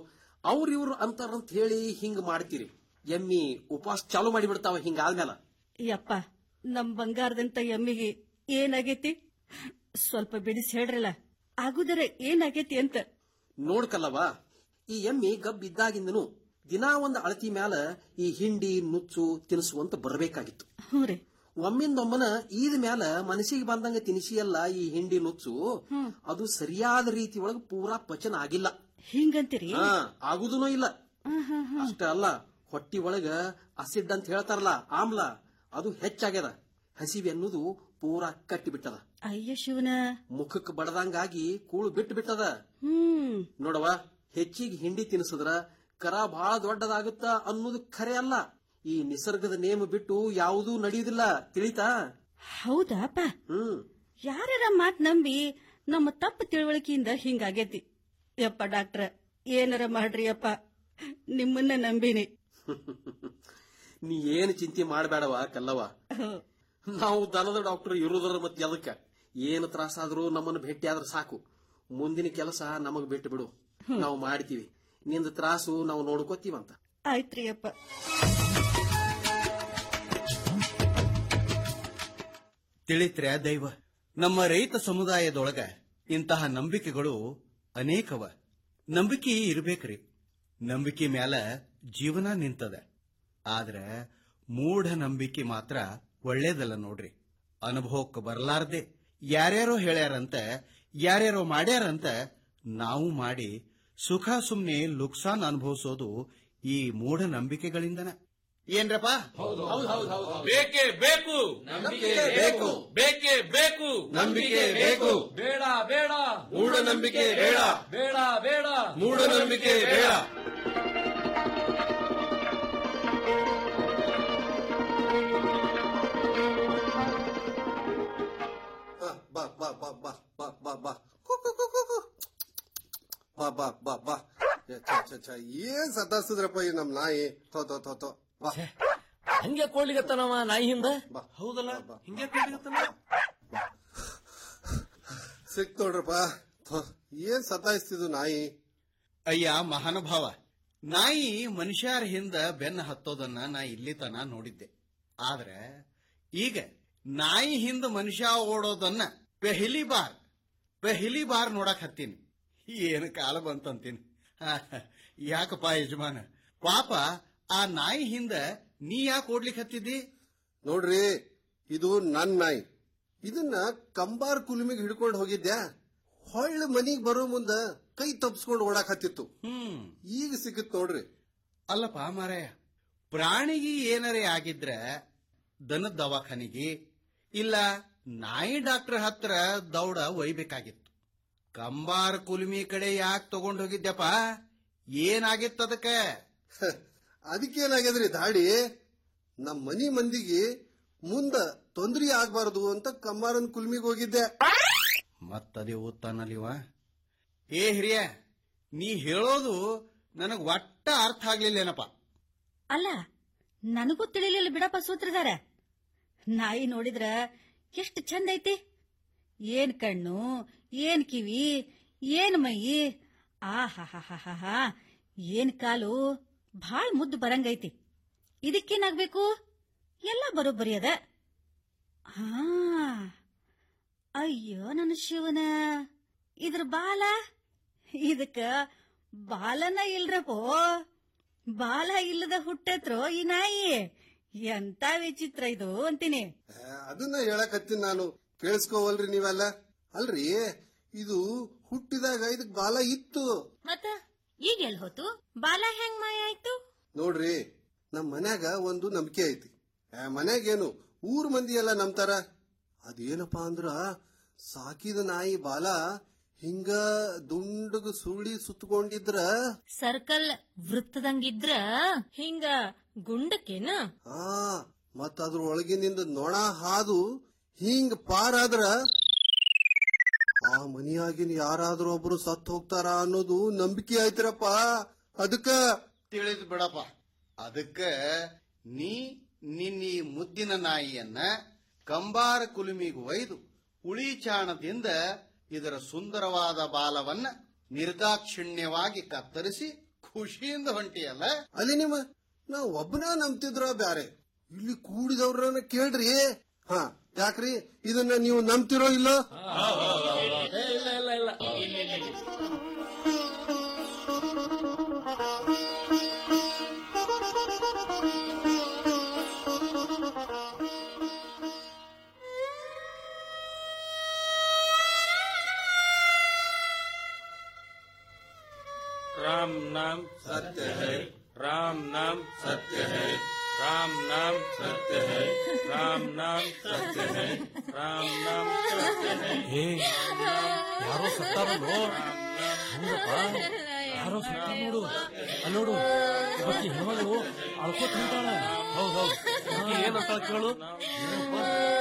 ಅವ್ರ ಇವ್ರು ಅಂತಾರಂತ ಹೇಳಿ ಹಿಂಗ್ ಮಾಡ್ತೀರಿ ಎಮ್ಮಿ ಉಪವಾಸ ಚಾಲು ಮಾಡಿಬಿಡ್ತಾವ ಹಿಂಗಾದ್ಮೇಲೆ ಯಪ್ಪ ನಮ್ ಬಂಗಾರದಂತ ಎಮ್ಮಿಗೆ ಏನಾಗೈತಿ ಸ್ವಲ್ಪ ಬಿಡಿಸಿ ಹೇಳ್ರಲ್ಲ ಆಗುದರ ಏನಾಗೈತಿ ಅಂತ ನೋಡ್ಕಲ್ಲವ ಈ ಎಮ್ಮಿ ಗಬ್ ಇದ್ದಾಗಿಂದನು ದಿನಾ ಒಂದ್ ಅಳತಿ ಮ್ಯಾಲ ಈ ಹಿಂಡಿ ನುಚ್ಚು ತಿನಿಸುವಂತ ಬರಬೇಕಾಗಿತ್ತು ಹ್ಞೂ ರೀ ಒಮ್ಮಿಂದೊಮ್ಮನ ಈದ ಮ್ಯಾಲ ಮನಸ್ಸಿಗೆ ಬಂದಂಗ ತಿನಿಸಿಯಲ್ಲ ಈ ಹಿಂಡಿ ನುಚ್ಚು ಅದು ಸರಿಯಾದ ರೀತಿ ಒಳಗ ಪೂರಾ ಪಚನ ಆಗಿಲ್ಲ ಹಿಂಗಂತೀರಿ ಹಾ ಆಗುದೂನು ಇಲ್ಲ ಅಷ್ಟ ಅಲ್ಲ ಹೊಟ್ಟಿ ಒಳಗ ಅಸಿಡ್ ಅಂತ ಹೇಳ್ತಾರಲ್ಲ ಆಮ್ಲ ಅದು ಹೆಚ್ಚಾಗ್ಯದ ಹಸಿವೆ ಅನ್ನೋದು ಪೂರಾ ಕಟ್ಟಿ ಬಿಟ್ಟದ ಅಯ್ಯ ಶಿವನ ಮುಖಕ್ಕೆ ಬಡದಂಗಾಗಿ ಕೂಳು ಬಿಟ್ಟು ಬಿಟ್ಟದ ಹ್ಮ್ ನೋಡವ ಹೆಚ್ಚಿಗೆ ಹಿಂಡಿ ತಿನ್ಸಿದ್ರ ಕರ ಬಹಳ ದೊಡ್ಡದಾಗುತ್ತ ಅನ್ನೋದು ಖರೆ ಅಲ್ಲ ಈ ನಿಸರ್ಗದ ನೇಮ ಬಿಟ್ಟು ಯಾವುದೂ ನಡೆಯುವುದಿಲ್ಲ ತಿಳಿತಾ ಹೌದಾಪ ಹ್ಮ್ ಯಾರ್ಯಾರ ಮಾತ್ ನಂಬಿ ನಮ್ಮ ತಪ್ಪು ತಿಳುವಳಿಕೆಯಿಂದ ಹಿಂಗಾಗೈತಿ ಯಪ್ಪ ಡಾಕ್ಟ್ರ ಏನಾರ ಮಾಡ್ರಿ ಅಪ್ಪ ನಿಮ್ಮನ್ನ ನಂಬಿನಿ ನೀ ಏನ್ ಚಿಂತೆ ಮಾಡಬೇಡವ ಕಲ್ಲವ ನಾವು ದನದ ಡಾಕ್ಟರ್ ಇರುವುದರ ಮತ್ತೆ ಅದಕ್ಕ ಏನು ತ್ರಾಸಾದ್ರೂ ನಮ್ಮನ್ನು ಭೇಟಿ ಆದ್ರೆ ಸಾಕು ಮುಂದಿನ ಕೆಲಸ ನಮಗ್ ಬಿಟ್ಟು ಬಿಡು ನಾವು ಮಾಡ್ತೀವಿ ನಿಂದ ತ್ರಾಸು ನಾವು ನೋಡ್ಕೋತೀವಂತ ಆಯ್ತ್ರಿ ಅಪ್ಪ ತಿಳಿತ್ರ್ಯ ದೈವ ನಮ್ಮ ರೈತ ಸಮುದಾಯದೊಳಗ ಇಂತಹ ನಂಬಿಕೆಗಳು ಅನೇಕವ ನಂಬಿಕೆ ಇರ್ಬೇಕ್ರಿ ನಂಬಿಕೆ ಮ್ಯಾಲ ಜೀವನ ನಿಂತದ ಆದ್ರ ಮೂಢ ನಂಬಿಕೆ ಮಾತ್ರ ಒಳ್ಳೇದಲ್ಲ ನೋಡ್ರಿ ಅನುಭವಕ್ಕೆ ಬರಲಾರ್ದೆ ಯಾರ್ಯಾರೋ ಹೇಳ್ಯಾರಂತ ಯಾರ್ಯಾರೋ ಮಾಡ್ಯಾರಂತ ನಾವು ಮಾಡಿ ಸುಖ ಸುಮ್ನೆ ಲುಕ್ಸಾನ್ ಅನುಭವಿಸೋದು ಈ ಮೂಢ ನಂಬಿಕೆಗಳಿಂದನ ಏನ್ರಪ್ಪ ಬೇಕೇ ಬೇಕು ನಂಬಿಕೆ ಬೇಕು. ಬೇಕೇ ಬೇಕು ನಂಬಿಕೆ ಬೇಕು. ಬೇಡ ಬೇಡ ಮೂಢನಂಬಿಕೆ ಬೇಡ. ಬೇಡ ಬೇಡ ಮೂಢನಂಬಿಕೆ ಬೇಡ ಹ, ಬಾ ಬಾ ಬಾ ಬಾ ಬಾ ಬಾ ಬಾ ಕು, ಕು, ಕು, ಕು, ಕು. ಬಾ ಬಾ ಬಾ ಬಾ ಏ, ಛ, ಛ, ಛ, ಏನ್ ಸತಾಸ್ತಿದ್ರಪ್ಪ ಈ ನಮ್ ನಾಯಿ ಥೋ ಥೋ ಥೋ ಥೋ ಬಾ ಹಂಗೆ ಕೊಡ್ಲಿಗತ್ತನವ ನಾಯಿ ಹಿಂದ ಹೌದಲ್ಲ ಹಿಂಗೆ ಕೇಳಿಗತ್ತಲ್ಲ ಸಿಕ್ತ್ ನೋಡ್ರಪ್ಪ ಥೋ, ಏನ್ ಸತಾಯಿಸ್ತಿದ್ದು ನಾಯಿ ಅಯ್ಯ ಮಹಾನುಭಾವ ನಾಯಿ ಮನುಷ್ಯರ ಹಿಂದ ಬೆನ್ನ ಹತ್ತೋದನ್ನ ನಾ ಇಲ್ಲಿ ತನ ನೋಡಿದ್ದೆ ಆದ್ರೆ ಈಗ ನಾಯಿ ಹಿಂದ ಮನುಷ್ಯ ಓಡೋದನ್ನ ಪೆಹಲಿ ಬಾರ್ ಪೆಹಲಿ ಬಾರ್ ನೋಡಕ್ ಹತ್ತೀನಿ ಏನು ಕಾಲ ಬಂತಂತೀನಿ ಯಾಕಪ್ಪ ಯಜಮಾನ ಪಾಪ ಆ ನಾಯಿ ಹಿಂದ ನೀ ಯಾಕೆ ಓಡ್ಲಿಕ್ ಹತ್ತಿದ್ದಿ ನೋಡ್ರಿ ಇದು ನನ್ ನಾಯಿ ಇದನ್ನ ಕಂಬಾರ್ ಕುಲುಮಿಗೆ ಹಿಡ್ಕೊಂಡು ಹೋಗಿದ್ಯಾ ಹೊಳ್ಳ ಮನಿಗ್ ಬರೋ ಮುಂದ ಕೈ ತಪ್ಸ್ಕೊಂಡು ಓಡಾಕ್ ಹತ್ತಿತ್ತು ಹ್ಮ್ ಈಗ ಸಿಕ್ಕತ್ ನೋಡ್ರಿ ಅಲ್ಲಪ್ಪ ಮಾರಾಯ ಪ್ರಾಣಿಗೆ ಏನರೇ ಆಗಿದ್ರ ದನದ ದವಾಖಾನಿಗೆ ಇಲ್ಲ ನಾಯಿ ಡಾಕ್ಟರ್ ಹತ್ರ ದೌಡ ಒಯ್ಬೇಕಾಗಿತ್ತು ಕಂಬಾರ ಕುಲ್ಮಿ ಕಡೆ ಯಾಕೆ ತಗೊಂಡ್ ಹೋಗಿದ್ಯಪ್ಪ ಏನಾಗಿತ್ತು ಅದಕ್ಕೆ ಅದಕ್ಕೇನಾಗ್ಯದ್ರಿ ದಾಡಿ ನಮ್ ಮನಿ ಮಂದಿಗೆ ಮುಂದ ತೊಂದ್ರೆ ಆಗ್ಬಾರ್ದು ಅಂತ ಕಂಬಾರನ್ ಕುಲ್ಮಿಗ್ ಹೋಗಿದ್ದೆ ಮತ್ತದೇ ಓದ್ತಾನಲ್ಲಿವ ಏ ಹಿರಿಯ ನೀ ಹೇಳೋದು ನನಗ್ ಒಟ್ಟ ಅರ್ಥ ಆಗ್ಲಿಲ್ಲೇನಪ್ಪ ಅಲ್ಲ ನನಗೂ ತಿಳಿಲಿಲ್ಲ ಬಿಡಪ್ಪ ಸೂತ್ರಧಾರ ನಾಯಿ ನೋಡಿದ್ರ ಎಷ್ಟು ಚಂದ ಐತಿ ಏನ್ ಕಣ್ಣು ಏನ್ ಕಿವಿ ಏನ್ ಮೈ ಆಹಾಹಾಹಾಹಾ ಏನ್ ಕಾಲು ಭಾಳ ಮುದ್ದು ಬರಂಗೈತಿ ಇದಕ್ಕೇನಾಗ್ಬೇಕು ಎಲ್ಲ ಬರೋಬ್ಬರಿ ಅದ ಹಾ ಅಯ್ಯೋ ನನ್ನ ಶಿವನ ಇದ್ರ ಬಾಲ ಇದಕ್ಕ ಬಾಲನ ಇಲ್ರಪ್ಪೋ ಬಾಲ ಇಲ್ಲದ ಹುಟ್ಟತ್ರೋ ಈ ನಾಯಿ ಎಂತ ವಿಚಿತ್ರ ಇದು ಅಂತೀನಿ ಆ, ಅದನ್ನ ಹೇಳಕತ್ತೀನಿ ನಾನು ಕೇಳಿಸ್ಕೋವಲ್ರಿ ನೀವೆಲ್ಲ ಅಲ್ರಿ ಇದು ಹುಟ್ಟಿದಾಗ ಇದಕ್ ಬಾಲ ಇತ್ತು ಮತ್ತ ಈಗ ಎಲ್ ಹೋತು ಬಾಲ ಹೆಂಗ್ ಮಾಯ ಆಯ್ತು ನೋಡ್ರಿ ನಮ್ ಮನ್ಯಾಗ ಒಂದು ನಂಬಿಕೆ ಐತಿ ಆ, ಮನ್ಯಾಗೇನು ಊರ್ ಮಂದಿ ಎಲ್ಲ ನಂಬ್ತಾರ ಅದೇನಪ್ಪಾ ಅಂದ್ರ ಸಾಕಿದ ನಾಯಿ ಬಾಲ ಹಿಂಗ ದುಂಡಗ ಸುಳಿ ಸುತ್ತಕೊಂಡಿದ್ರ ಸರ್ಕಲ್ ವೃತ್ತದಂಗಿದ್ರ ಹಿಂಗ ಗುಂಡಕ್ಕೇನ ಆ ಮತ್ತ ಅದ್ರ ಒಳಗಿನಿಂದ ನೊಣ ಹಾದು ಹಿಂಗ್ ಪಾರಾದ್ರ ಆ ಮನಿಯಾಗಿನ ಯಾರಾದ್ರೂ ಒಬ್ರು ಸತ್ ಹೋಗ್ತಾರ ಅನ್ನೋದು ನಂಬಿಕೆ ಆಯ್ತಿರಪ್ಪ ಅದಕ್ಕ ತಿಳಿದ್ ಬಿಡಪ್ಪ ಅದಕ್ಕ ನೀ ನಿನ್ನ ಈ ಮುದ್ದಿನ ನಾಯಿಯನ್ನ ಕಂಬಾರ ಕುಲುಮಿಗೆ ಒಯ್ದು ಉಳಿ ಚಾಣದಿಂದ ಇದರ ಸುಂದರವಾದ ಬಾಲವನ್ನ ನಿರ್ದಾಕ್ಷಿಣ್ಯವಾಗಿ ಕತ್ತರಿಸಿ ಖುಷಿಯಿಂದ ಹೊಂಟಿಯಲ್ಲ ಅಲ್ಲಿ ನಿಮ್ಮ ನಾವ್ ಒಬ್ಬನ ನಂಬ್ತಿದ್ರ ಬ್ಯಾರೆ ಇಲ್ಲಿ ಕೂಡಿದವ್ರನ್ನ ಕೇಳ್ರಿ ಹಾ ಯಾಕ್ರಿ ಇದನ್ನ ನೀವು ನಂಬ್ತಿರೋ ಇಲ್ಲ ಇಲ್ಲ ಇಲ್ಲ ಇಲ್ಲ राम नाम सत्य है राम नाम सत्य है राम नाम सत्य है राम नाम सत्य है राम नाम सत्य है ಏ ಯಾರೋ ಸತ್ತಾರಲ್ಲೋ ಹಂಗಪ್ಪ ಯಾರೋ ಸತ್ತ ನೋಡು ಅಲ್ಲಿ ನೋಡು ಒಬ್ಬಾಕಿ ಹೆಣ್ಮಗಳು ಅಳ್ಕೋತ ನಿಂತಾಳ ಹೌದ್ ಹೌದ್ ಆಕಿ ಏನಂತ ಕೇಳು ಏನಪ್ಪ?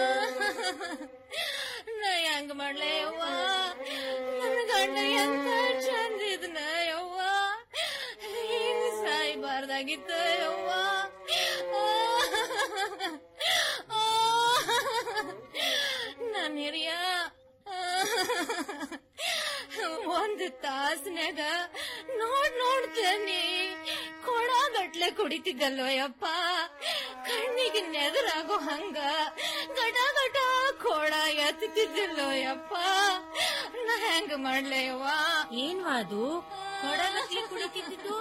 ನಾ ಹೆಂಗ್ ಮಾಡ್ಲೆ ಯವ್ವ ನನ್ನ ಗಂಡ ಎಂತ ಚಂದ ಇದ್ನ ಯವ್ವ ಹಿಂಗ್ ಸಾಯ್ಬಾರ್ದಾಗಿತ್ತ ಯವ್ವ ನನ್ ಹಿರಿಯ ಒಂದ್ ತಾಸ್ನ್ಯಾಗ ನೋಡ್ ನೋಡ್ತೇನಿ ಕೊಡ ಗಟ್ಲೆ ಕುಡಿತಿದ್ದಲ್ಲೋ ಯಪ್ಪ ಕಣ್ಣಿಗೆ ನೆದರಾಗೋ ಹಂಗ ಗಟ ಗಟ ಕೊಡ ಎತ್ತಿದ್ದಲ್ಲೋ ಯಪ್ಪ ನಾ ಹೆಂಗ ಮಾಡ್ಲೆ ಯವ್ವ ಏನ್ವಾ ಅದು ಕೊಡ ಗಟ್ಲೆ ಕುಡಿತಿದ್ದಿದ್ದು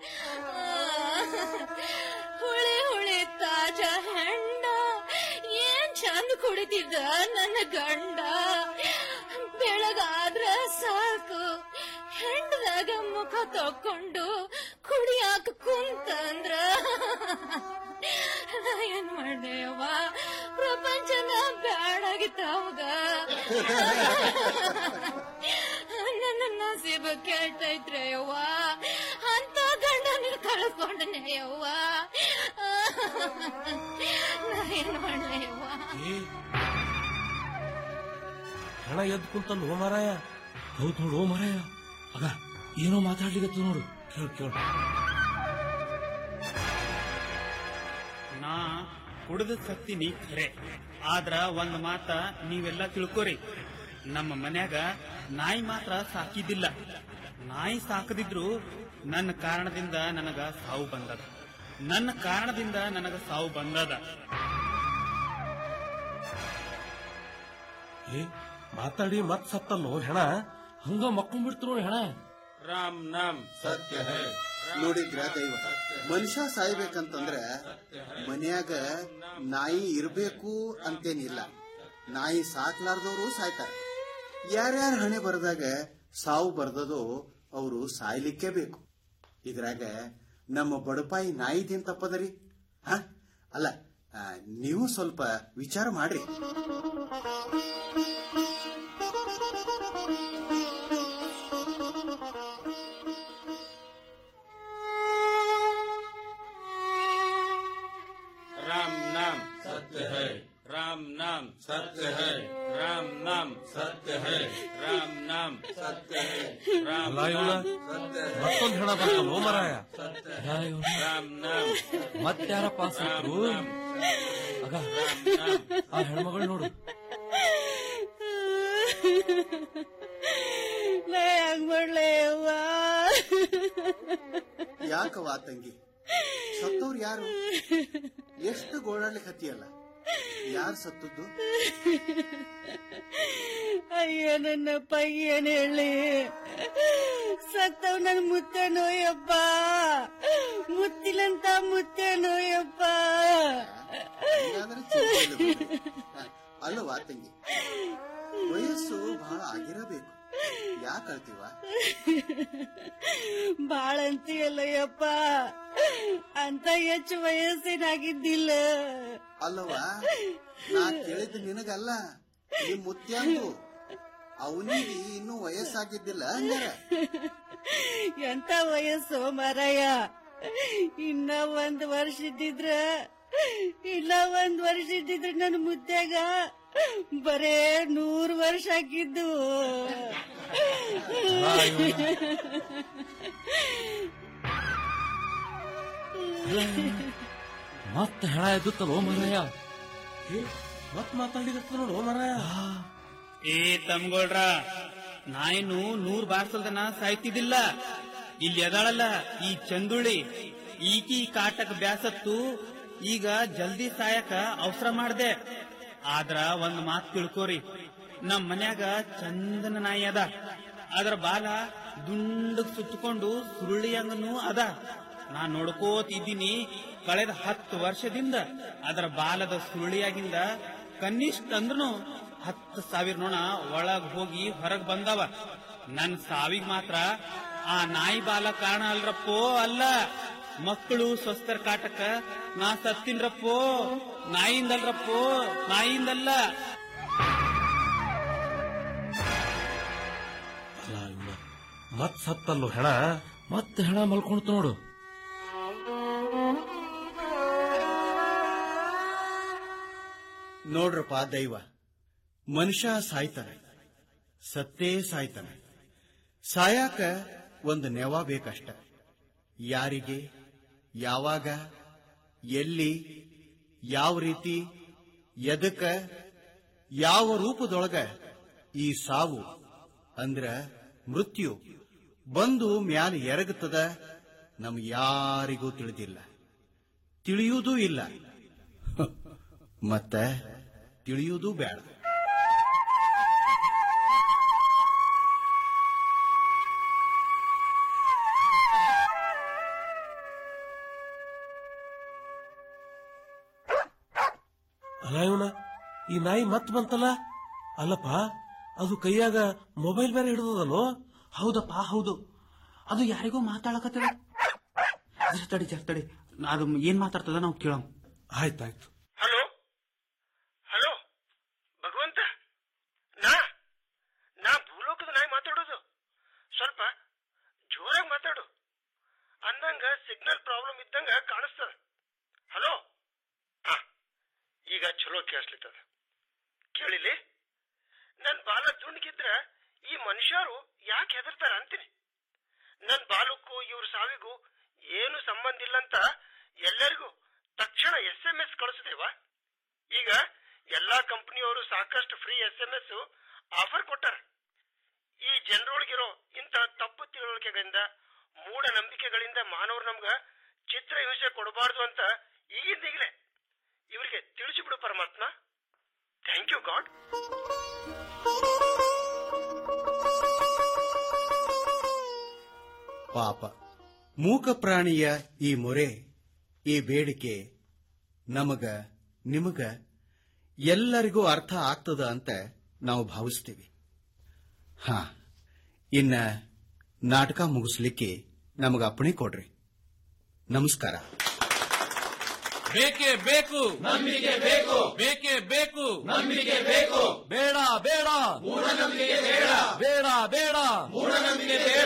ಹುಳಿ ಹುಳಿ ತಾಜ ಹೆಂಡ ಏನ್ ಚಂದ ಕುಡಿತಿದ್ದ ನನ್ನ ಗಂಡ ಬೆಳಗಾದ್ರ ಸಾಕು ಹೆಂಡದಾಗ ಮುಖ ತಕೊಂಡು ಕುಡಿಯಾಕ ಕುಂತಂದ್ರ ನಾ ಏನ್ ಮಾಡ್ದೆ ಯವ್ವ ಪ್ರಪಂಚನ ಬ್ಯಾಡಾಗಿತ್ತ ಅವಾಗ ನನ್ನ ನಸೀಬ ಕೆಟ್ಟೈತ್ರೆ ಯವ್ವ ಅಂತ ಗಂಡನ ಕಳ್ಕೊಂಡನೆ ಯವ್ವ ನಾ ಏನ್ ಮಾಡ್ಲೆ ಯವ್ವ ಏ ಹೆಣ ಎದ್ದು ಕುಂತಲ್ಲ ಓ ಮಾರಾಯ ಹೌದ್ ನೋಡು ಓ ಮಾರಾಯ ಅಗ ಏನೋ ಮಾತಾಡ್ಲಿಕತ್ತು ನೋಡು ಕೇಳು ಕೇಳು ನಾ ಕುಡಿದ ಸತ್ತೀನಿ ಖರೆ ಆದ್ರ ಒಂದ್ ಮಾತ ನೀವೆಲ್ಲ ತಿಳ್ಕೊರಿ ನಮ್ಮ ಮನ್ಯಾಗ ನಾಯಿ ಮಾತ್ರ ಸಾಕಿದ್ದಿಲ್ಲ ನಾಯಿ ಸಾಕದಿದ್ರು ನನ್ನ ಕಾರಣದಿಂದ ನನಗ ಸಾವು ಬಂದದ ನನ್ನ ಕಾರಣದಿಂದ ನನಗ ಸಾವು ಬಂದದ ಏ ಮಾತಾಡಿ ಮತ್ ಸತ್ತಲ್ಲೋ ಹೆಣ ಹಂಗ ಮಕ್ಕೊಂಡ್ಬಿಡ್ತು ನೋಡಿ ಹೆಣ राम नाम सत्य है ನೋಡಿದ್ರ ದೈವ ಮನುಷ್ಯ ಸಾಯ್ಬೇಕಂತಂದ್ರ ಮನ್ಯಾಗ ನಾಯಿ ಇರ್ಬೇಕು ಅಂತೇನಿಲ್ಲ ನಾಯಿ ಸಾಕ್ಲಾರ್ದವ್ರು ಸಾಯ್ತಾರ ಯಾರ್ಯಾರ ಹಣೆ ಬರದಾಗ ಸಾವು ಬರ್ದದೋ ಅವರು ಸಾಯ್ಲಿಕ್ಕೆ ಬೇಕು ಇದ್ರಾಗ ನಮ್ಮ ಬಡಪಾಯಿ ನಾಯಿದೇನ್ ತಪ್ಪದರಿ ಹ ಅಲ್ಲ ಆ, ನೀವು ಸ್ವಲ್ಪ ವಿಚಾರ ಮಾಡ್ರಿ राम नाम सत्य है राम नाम सत्य है राम नाम सत्य है राम नाम सत्य है राम ಅಲ್ಲ ಇವ್ನ नाम सत्य है ಮತ್ತೊಂದ್ ಹೆಣ ಬಂತಲ್ಲ ಓ ಮಾರಾಯ राम नाम ಮತ್ತಾರಪ್ಪ ಸತ್ರು ಅಗ ಆ ಹೆಣ್ಮಗಳು ನೋಡು ನಾ ಹೆಂಗ್ ಮಾಡ್ಲೆ ಯವ್ವ ಯಾಕವಾ ತಂಗಿ ಸತ್ತವ್ರು ಯಾರು ಎಷ್ಟು ಗೋಳಾಡ್ಲಿಕ್ಕೆ ಹತ್ತಿಯಲ್ಲ ಯಾರು ಸತ್ತದ್ದು ಅಯ್ಯೋ ನನ್ನ ಏನ್ ಹೇಳಿ ಸತ್ತವ್ ನನ್ ಮುತ್ತೆ ನೋಯಪ್ಪ ಮುತ್ತಿಲಂತ ಮುತ್ತೆ ನೋಯಪ್ಪ ಹಂಗಾದ್ರೆ ಚಿಂತೆ ಇಲ್ಲ ಬಿಡು. ಹ, ಅಲ್ಲವಾ ತಂಗಿ ವಯಸ್ಸು ಬಹಳ ಆಗಿರಬೇಕು ಯಾಕೆ ಅಳ್ತೀವ ಬಾಳ ಅಂತೀಯಲ್ಲ ಯಪ್ಪ ಅಂತ ಹೆಚ್ಚು ವಯಸ್ಸಿನಾಗಿದ್ದಿಲ್ಲ ಅಲ್ಲವಾ ನಾ ಕೇಳಿದ್ದು ನಿನಗಲ್ಲ ನಿಮ್ ಮುತ್ಯಾಂದು ಅವನಿಗೆ ಇನ್ನೂ ವಯಸ್ಸಾಗಿದ್ದಿಲ್ಲ ಹಂಗಾರ ಎಂತ ವಯಸ್ಸು ಮರಯ್ಯ ಇನ್ನ ಒಂದ್ ವರ್ಷ ಇದ್ದಿದ್ರ ಇಲ್ಲ ಒಂದ್ ವರ್ಷ ಇದ್ದಿದ್ರ ನನ್ ಮುದ್ದ್ಯಾಗ ಬರೇ ನೂರ್ ವರ್ಷ ಆಗಿದ್ದು ಮತ್ತ ಹೆಣ ಎದ್ದುತ್ತಲ್ಲ ಓ ಮಾರಾಯ ಏ, ಮತ್ ಮಾತಾಡ್ಲಿಕತ್ತ ನೋಡು ಓ ಮಾರಾಯ ಏ ತಮ್ಗೊಳ್ರ ನಾಯಿನು ನೂರ್ ಬಾರ್ಸಲ್ದನ ಸಾಯ್ತಿದ್ದಿಲ್ಲ ಇಲ್ಲಿ ಎದಾಳಲ್ಲ ಈ ಚಂದುಳಿ ಈಕಿ ಕಾಟಕ್ ಬ್ಯಾಸತ್ತು ಈಗ ಜಲ್ದಿ ಸಾಯಕ ಅವಸರ ಮಾಡ್ದೆ ಆದ್ರ ಒಂದ್ ಮಾತ್ ತಿಳ್ಕೋರಿ ನಮ್ ಮನ್ಯಾಗ ಚಂದನ ನಾಯಿ ಅದ ಅದ್ರ ಬಾಲ ದುಂಡಗ್ ಸುತ್ತಕೊಂಡು ಸುರುಳಿ ಹಂಗನು ಅದ ನಾ ನೋಡ್ಕೋತ ಇದ್ದೀನಿ ಕಳೆದ ಹತ್ತು ವರ್ಷದಿಂದ ಅದರ ಬಾಲದ ಸುರುಳಿಯಾಗಿಂದ ಕನಿಷ್ಠ ಅಂದ್ರೂ ಹತ್ತು ಸಾವಿರ ನೋಣ ಒಳಗ್ ಹೋಗಿ ಹೊರಗ್ ಬಂದವ ನನ್ ಸಾವಿಗ್ ಮಾತ್ರ ಆ ನಾಯಿ ಬಾಲ ಕಾರಣ ಅಲ್ರಪ್ಪೋ ಅಲ್ಲ ಮಕ್ಕಳು ಸ್ವಸ್ಥರ ಕಾಟಕ್ಕ ನಾ ಸತ್ತಿನ್ರಪ್ಪೋ ನಾಯಿಂದಲ್ರಪ್ಪೋ ನಾಯಿಂದಲ್ಲ ಮತ್ ಸತ್ತಲ್ಲೋ ಹೆಣ ಮತ್ ಹೆಣ ಮಲ್ಕೊಳ್ತು ನೋಡು ನೋಡ್ರಪ್ಪ ದೈವ ಮನುಷ್ಯ ಸಾಯ್ತಾನೆ ಸತ್ತೇ ಸಾಯ್ತಾನೆ ಸಾಯಾಕ ಒಂದು ನೆವ ಬೇಕಷ್ಟ ಯಾರಿಗೆ ಯಾವಾಗ ಎಲ್ಲಿ ಯಾವ ರೀತಿ ಎದಕ್ಕ ಯಾವ ರೂಪದೊಳಗ ಈ ಸಾವು ಅಂದ್ರ ಮೃತ್ಯು ಬಂದು ಮ್ಯಾಲ ಎರಗುತ್ತದ ನಮ್ಗೆ ಯಾರಿಗೂ ತಿಳಿದಿಲ್ಲ ತಿಳಿಯುವುದೂ ಇಲ್ಲ ಮತ್ತ ತಿಳಿಯುವುದೂ ಬೇಡ ಅಲ್ಲ ಇವನ ಈ ನಾಯಿ ಮತ್ ಬಂತಲ್ಲ ಅಲ್ಲಪ್ಪ ಅದು ಕೈಯಾಗ ಮೊಬೈಲ್ ಬೇರೆ ಹಿಡಿದದಲ್ಲೋ ಹೌದಪ್ಪ ಹೌದು ಅದು ಯಾರಿಗೋ ಮಾತಾಡಕತ್ತಿರ ತಡಿ ಜರ ತಡಿ ಅದು ಏನ್ ಮಾತಾಡ್ತದ ನಾವು ಕೇಳಮ್ ಆಯ್ತಾಯ್ತು ಹಲೋ ಹಲೋ ಭಗವಂತ ನಾ ನಾ ಭೂಲೋಕದ ನಾಯಿ ಮಾತಾಡೋದು ಸ್ವಲ್ಪ ಜೋರಾಗಿ ಮಾತಾಡು ಅಂದಂಗ ಸಿಗ್ನಲ್ ಪ್ರಾಬ್ಲಮ್ ಇದ್ದಂಗ ಕಾಣಿಸ್ತದ ಹಲೋ ಹಾ ಈಗ ಚಲೋ ಕೇಳಿಸ್ಲಿತ್ತದ ಕೇಳಿಲಿ ನನ್ ಬಾಲ ದುಂಡ್ಗಿದ್ರ ಈ ಮನುಷ್ಯರು ಯಾಕೆ ಹೆದರ್ತಾರ ಅಂತೀನಿ ನನ್ ಬಾಲಕ್ಕೂ ಇವ್ರ ಸಾವಿಗೂ ಏನು ಸಂಬಂಧ ಇಲ್ಲ ಅಂತ ಎಲ್ಲರಿಗೂ ತಕ್ಷಣ ಎಸ್ ಎಂ ಎಸ್ ಕಳಿಸಿದೇವಾ ಈಗ ಎಲ್ಲಾ ಕಂಪನಿಯವರು ಸಾಕಷ್ಟು free S M S offer ಕೊಟ್ಟಾರ ಈ ಜನರೊಳಗಿರೋ ಇಂಥ ತಪ್ಪು ತಿಳುವಳಿಕೆಗಳಿಂದ ಮೂಢನಂಬಿಕೆಗಳಿಂದ ಮಾನವರು ನಮ್ಗ ಚಿತ್ರ ಹಿಂಸೆ ಕೊಡಬಾರ್ದು ಅಂತ ಈಗಿಂದ ಈಗಲೇ ಇವರಿಗೆ ತಿಳಿಸಿಬಿಡು ಪರಮಾತ್ಮ ಥ್ಯಾಂಕ್ ಯು ಗಾಡ್ ಪಾಪ ಮೂಕ ಪ್ರಾಣಿಯ ಈ ಮೊರೆ ಈ ಬೇಡಿಕೆ ನಮಗ ನಿಮಗ ಎಲ್ಲರಿಗೂ ಅರ್ಥ ಆಗ್ತದ ಅಂತ ನಾವು ಭಾವಿಸ್ತೀವಿ ಹಾ ಇನ್ನ ನಾಟಕ ಮುಗಿಸ್ಲಿಕ್ಕೆ ನಮಗ ಅಪ್ಪಣೆ ಕೊಡ್ರಿ ನಮಸ್ಕಾರ ಬೇಕೇ ಬೇಕು ನಂಬಿಕೆ ಬೇಕು ಬೇಕೇ ಬೇಕು ನಂಬಿಕೆ ಬೇಕು ಬೇಡ ಬೇಡ ಮೂಢನಂಬಿಕೆ ಬೇಡ ಬೇಡ ಬೇಡ ಮೂಢನಂಬಿಕೆ ಬೇಡ